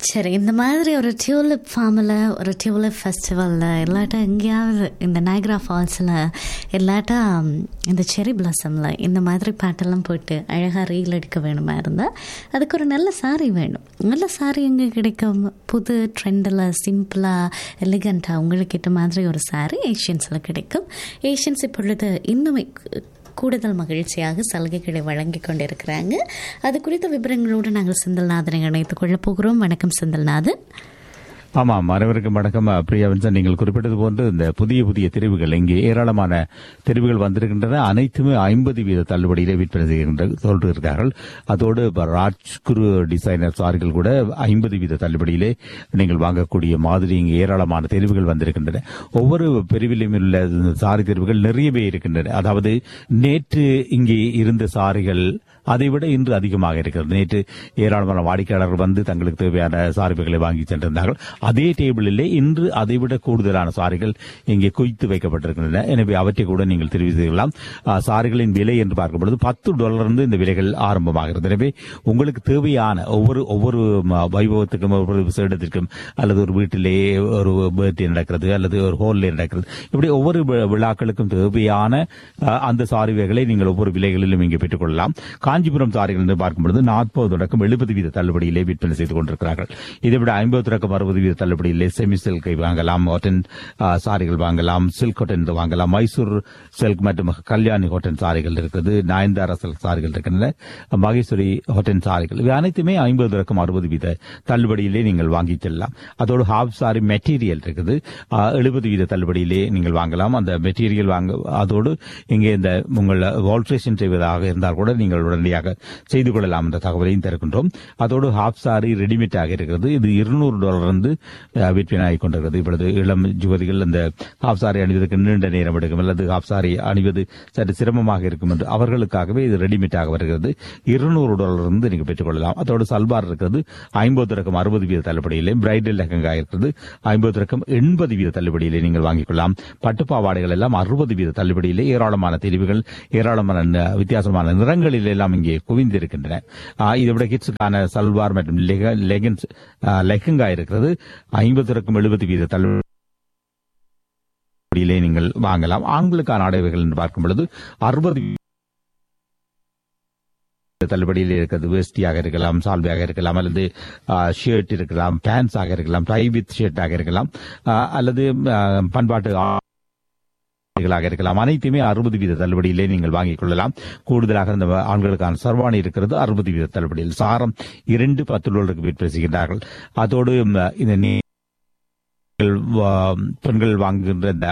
சரி இந்த மாதிரி ஒரு டியூலிப் ஃபார்மில் ஒரு டியூலிப் ஃபெஸ்டிவலில் இல்லாட்டா எங்கேயாவது இந்த நைக்ரா ஃபால்ஸில் இல்லாட்டா ம், இந்த செரி பிளாசமில் இந்த மாதிரி பாட்டெல்லாம் போட்டு அழகாக ரீல் எடுக்க வேணுமா இருந்தால் அதுக்கு ஒரு நல்ல சாரி வேணும் நல்ல சாரி எங்கே கிடைக்கும் புது ட்ரெண்டில் சிம்பிளாக எலிகண்ட்டாக உங்களுக்கு ஏற்ற மாதிரி ஒரு சாரி ஏஷியன்ஸில் கிடைக்கும் ஏஷியன்ஸ் இப்பொழுது இன்னுமே கூடுதல் மகிழ்ச்சியாக சலுகைகளை வழங்கி கொண்டிருக்கிறாங்க அது குறித்த விவரங்களோடு நாங்கள் செந்தில்நாதனை இணைத்துக் கொள்ளப் போகிறோம் வணக்கம் செந்தில்நாதன் ஆமாம் அனைவருக்கும் வணக்கம் பிரியா வின்சன் நீங்கள் குறிப்பிட்டது போன்று இந்த புதிய புதிய தெரிவுகள் இங்கே ஏராளமான தெரிவுகள் வந்திருக்கின்றன அனைத்துமே ஐம்பது வீத தள்ளுபடியிலே விற்பனை செய்கின்ற சொல்லிருக்கிறார்கள் அதோடு இப்ப ராஜ்குரு டிசைனர் சாரிகள் கூட ஐம்பது வீத தள்ளுபடியிலே நீங்கள் வாங்கக்கூடிய மாதிரி இங்கே ஏராளமான தெரிவுகள் வந்திருக்கின்றன ஒவ்வொரு பிரிவிலும் உள்ள சாரி தெரிவுகள் நிறையவே இருக்கின்றன அதாவது நேற்று இங்கே இருந்த சாரிகள் அதைவிட இன்று அதிகமாக இருக்கிறது நேற்று ஏராளமான வாடிக்கையாளர்கள் வந்து தங்களுக்கு தேவையான சாரிப்புகளை வாங்கி சென்றிருந்தார்கள் அதே டேபிளிலே இன்று அதைவிட கூடுதலான சாரிகள் இங்கே குவித்து வைக்கப்பட்டிருக்கின்றன எனவே அவற்றை கூட நீங்கள் தெரிவு செய்யலாம் ஆ, சாரிகளின் விலை என்று பார்க்கும்பொழுது பத்து டாலர் இருந்து இந்த விலைகள் ஆரம்பமாகிறது எனவே உங்களுக்கு தேவையான ஒவ்வொரு ஒவ்வொரு ம, வைபவத்துக்கும் ஒவ்வொரு விசேடத்திற்கும் அல்லது ஒரு வீட்டிலே ஒரு பர்த்டே நடக்கிறது அல்லது ஒரு ஹோல்லே நடக்கிறது இப்படி ஒவ்வொரு வி- விழாக்களுக்கும் தேவையான ஆ, அந்த சாரி வகைகளை நீங்கள் ஒவ்வொரு விலைகளிலும் இங்கே பெற்றுக்கொள்ளலாம் காஞ்சிபுரம் சாரிகள் என்று பார்க்கும்பொழுது நாற்பது தொடக்கம் எழுபது வீத தள்ளுபடியிலே விற்பனை செய்து கொண்டிருக்கிறார்கள் இதை விட ஐம்பது தொடக்கம் அறுபது வீத தள்ளுபடியிலே செமி சில்கை வாங்கலாம் காட்டன் ஆ, சாரிகள் வாங்கலாம் சில்க் காட்டன் வாங்கலாம் மைசூர் சில்க் மற்றும் கல்யாணி காட்டன் சாரிகள் இருக்குது நயன்தாரா சில்க் சாரிகள் இருக்கின்றன மகேஸ்வரி காட்டன் சாரிகள் இவை அனைத்துமே ஐம்பது தொடக்கம் அறுபது வீத தள்ளுபடியிலே நீங்கள் வாங்கி செல்லலாம் அதோடு ஹாஃப் சாரி மெட்டீரியல் இருக்குது எழுபது வீத தள்ளுபடியிலே நீங்கள் வாங்கலாம் அந்த மெட்டீரியல் வாங்க அதோடு இங்கே இந்த உங்கள் ஆல்ட்ரேஷன் செய்வதாக இருந்தால் கூட நீங்கள் உடனடியாக செய்து கொள்ளலாம் என்ற தகவலையும் தருகின்றோம் அதோடு ஹாஃப் சாரி ரெடிமேடாக இருக்கிறது இது இருநூறு டாலர் வந்து அஹ், விற்பனையாகிக் கொண்டிருக்கிறது இப்பொழுது இளம் யுவதிகள் அந்த ஹாஃப் சாரி அணிவதற்கு நீண்ட நேரம் எடுக்கும் அல்லது ஹாஃப் சாரி அணிவது சற்று சிரமமாக இருக்கும் என்று அவர்களுக்காகவே இது ரெடிமேடாக வருகிறது இருநூறு டாலர் இருந்து நீங்கள் பெற்றுக்கொள்ளலாம் அதோடு சல்வார் இருக்கிறது ஐம்பது ரகம் அறுபது வீத தள்ளுபடியிலே பிரைடல் லெஹங்கா இருக்கிறது ஐம்பது ரகம் எண்பது வீத தள்ளுபடியிலே நீங்கள் வாங்கிக் கொள்ளலாம் பட்டுப்பாவாடைகள் எல்லாம் அறுபது வீத தள்ளுபடியிலே ஏராளமான தெரிவுகள் ஏராளமான ந- வித்தியாசமான நிறங்களில் எல்லாம் இங்கே குவிந்திருக்கின்றன ஆ, இதை விட கிட்ஸுக்கான சல்வார் மற்றும் லெகின்ஸ் லெஹங்கா இருக்கிறது ஐம்பது ரகம் எழுபது வீத தள்ளுபடியிலே நீங்கள் வாங்கலாம் ஆண்களுக்கான ஆடைகள் என்று பார்க்கும் பொழுது அறுபது தள்ளுபடியில் இருக்கிறது வேஷ்டியாக இருக்கலாம் சால்வையாக இருக்கலாம் அல்லது ஷர்ட் இருக்கலாம் பேண்ட்ஸாக இருக்கலாம் டை வித் ஷர்ட்டாக இருக்கலாம் ஆ, அல்லது ஆ, பண்பாட்டு ஆடைகளாக இருக்கலாம் அனைத்துமே அறுபது வீத தள்ளுபடியிலே நீங்கள் வாங்கிக் கொள்ளலாம் கூடுதலாக இந்த ஆண்களுக்கான சர்வாணி இருக்கிறது அறுபது வீத தள்ளுபடியில் சாரம் இரண்டு பத்து டாலருக்கு விற்பனை செய்கின்றார்கள் அதோடு ம், இந்த நீங்கள் வா- பெண்கள் வாங்குகின்ற இந்த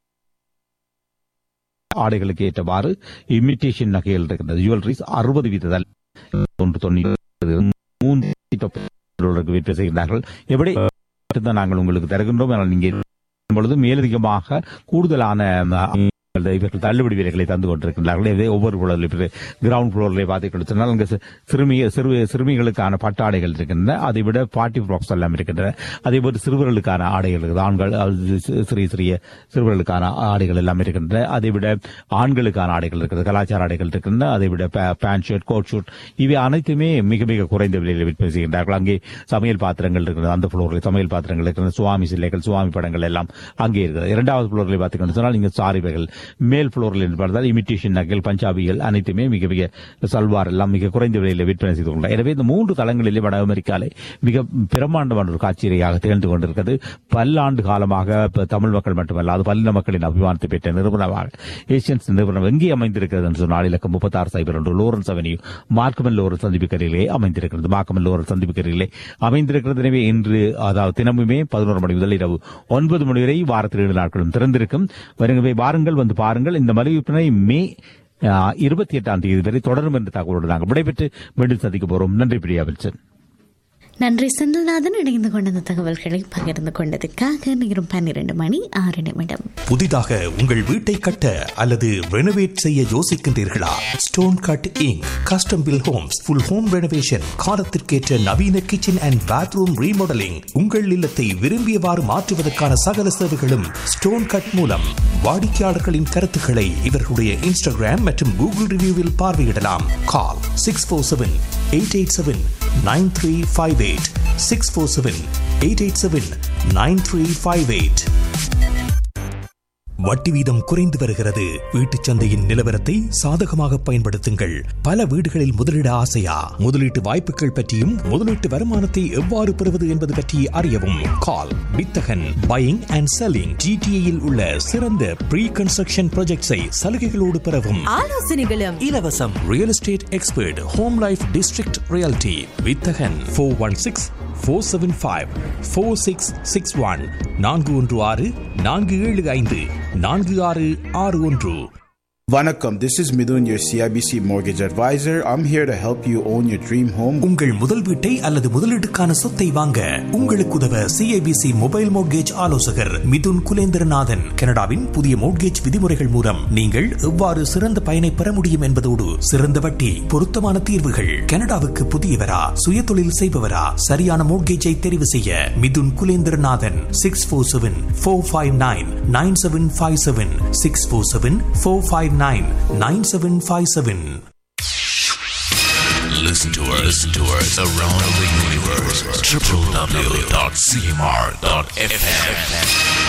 ஆடைகளுக்கு ஏற்றவாறு இமிட்டேஷன் நகைகள் இருக்கின்றது ஜுவல்லரிஸ் அறுபது வீத தள்ளு- ஒன்று தொண்ணூறு மூன்று டாலருக்கு விற்பனை செய்கிறார்கள் எப்படி மட்டும்தான் நாங்கள் உங்களுக்கு தருகின்றோம் ஆனால் நீங்க பொழுது மேலதிகமாக கூடுதலான ம, இவர்கள் தள்ளுபடி விலைகளை தந்து கொண்டிருக்கின்றார்கள் இதே ஒவ்வொரு ஃப்ளோரில் கிரவுண்ட் ஃப்ளோரில் பார்த்து சொன்னால் அங்கே சி- சிறுமி சிறு சிறுமிகளுக்கான பட்டாடைகள் இருக்கின்றன அதை விட பார்ட்டி ஃப்ராக்ஸ் எல்லாம் இருக்கின்றன அதே போல சிறுவர்களுக்கான ஆடைகள் இருக்குது ஆண்கள் அது சி- சிறிய சிறிய சிறுவர்களுக்கான ஆடைகள் எல்லாம் இருக்கின்றன அதை விட ஆண்களுக்கான ஆடைகள் இருக்கிறது கலாச்சார ஆடைகள் இருக்கின்றன அதை விட பேண்ட் ஷர்ட் கோட் ஷூட் இவை அனைத்துமே மிக மிக குறைந்த விலையில் விற்பனை செய்கின்றார்கள் அங்கே சமையல் பாத்திரங்கள் இருக்கிறது அந்த ஃப்ளோரில் சமையல் பாத்திரங்கள் இருக்கிறது சுவாமி சிலைகள் சுவாமி படங்கள் எல்லாம் அங்கே இருக்கிறது இரண்டாவது ஃப்ளோரில் பார்த்தீங்கன்னு சொன்னால் இங்கே சாரிவைகள் மேல் ஃப்ளோரில் என்று பார்த்தால் இமிட்டேஷன் நகைகள் பஞ்சாபிகள் அனைத்துமே மிக மிக சல்வார் எல்லாம் மிக குறைந்த விலையில் விற்பனை செய்து கொண்டார் எனவே இந்த மூன்று தளங்களிலே வட அமெரிக்காலே மிக பிரம்மாண்டமான ஒரு காட்சியாக திகழ்ந்து கொண்டிருக்கிறது பல்லாண்டு காலமாக இப்ப தமிழ் மக்கள் மட்டுமல்ல அது பல்லின மக்களின் அபிமானத்தை பெற்ற நிறுவனமாக ஏசியன்ஸ் நிறுவனம் எங்கே அமைந்திருக்கிறது என்று சொன்னால் இலக்கம் முப்பத்தாறு சைபர் ஒன்று லோரன்ஸ் அவென்யூ மார்க்கமன் லோரன்ஸ் சந்திப்புக்கரையிலே அமைந்திருக்கிறது மார்க்கமன் லோரன்ஸ் சந்திப்புக்கரையிலே அமைந்திருக்கிறது எனவே இன்று அதாவது தினமுமே பதினோரு மணி முதல் இரவு ஒன்பது மணி வரை வாரத்தில் ஏழு நாட்களும் திறந்திருக்கும் வருங்கவே வாருங்கள் வந்து பாருங்கள் இந்த மலிவு விற்பனை மே இருபத்தி எட்டாம் தேதி வரை தொடரும் என்ற தகவலோடு நாங்கள் விடைபெற்று மீண்டும் சந்திக்க போறோம் நன்றி பிரியா வில்சன் நன்றி செந்தில்நாதன் இணைந்து கொண்ட இந்த தகவல்களை பகிர்ந்து கொண்டதுக்காக நேரம் பன்னிரண்டு மணி ஆறு நிமிடம் புதிதாக உங்கள் வீட்டை கட்ட அல்லது ரெனோவேட் செய்ய யோசிக்கின்றீர்களா stone cutting custom built homes full home renovation காலத்திற்கேற்ற நவீன கிச்சன் அண்ட் பாத்ரூம் ரீமாடலிங் உங்கள் இல்லத்தை விரும்பியவாறு மாற்றுவதற்கான சகல சேவைகளும் ஸ்டோன் கட் மூலம் வாடிக்கையாளர்களின் கருத்துக்களை இவர்களுடைய இன்ஸ்டாகிராம் மற்றும் கூகுள் ரிவ்யூவில் பார்வையிடலாம் call six four seven eight eight seven nine three five eight six four seven eight eight seven nine three five eight வட்டி வீதம் குறைந்து வருகிறது வீட்டுச் சந்தையின் நிலவரத்தை சாதகமாக பயன்படுத்துங்கள் பல வீடுகளில் முதலீட ஆசையா முதலீட்டு வாய்ப்புகள் பற்றியும் முதலீட்டு வருமானத்தை எவ்வாறு பெறுவது என்பது பற்றி அறியவும் கால் வித்தகன் பையிங் அண்ட் செல்லிங் ஜிடிஏயில் உள்ள சிறந்த ப்ரீ கன்ஸ்ட்ரக்ஷன் ப்ராஜெக்ட்ஸை சலுகைகளோடு பெறவும் ஆலோசனைகளும் இலவசம் real estate expert home life district realty Vithagan four one six four seven five four six six one நான்கு ஒன்று ஆறு நான்கு ஏழு ஐந்து நான்கு ஆறு ஆறு ஒன்று Vanakkam, this is Midun, your CIBC mortgage advisor. I'm here to help you own your dream home. உங்கள் முதல் வீட்டை அல்லது முதலீட்டுக்கான சொத்தை வாங்க உங்களுக்கு உதவ சிஐபிசி மொபைல் மோட்கேஜ் ஆலோசகர் மிதுன் குலேந்திரநாதன் கனடாவின் புதிய மோட்கேஜ் விதிமுறைகள் மூலம் நீங்கள் எவ்வாறு சிறந்த பயனை பெற முடியும் என்பதோடு சிறந்த வட்டி பொருத்தமான தீர்வுகள் கனடாவுக்கு புதியவரா சுயதொழில் செய்பவரா சரியான மோட்கேஜை தெரிவு செய்ய Mithun Kulendranathan six four seven four five nine nine seven five seven six four seven four five nine nine seven five seven Listen to us, listen to us around the universe. www.cmr.fm.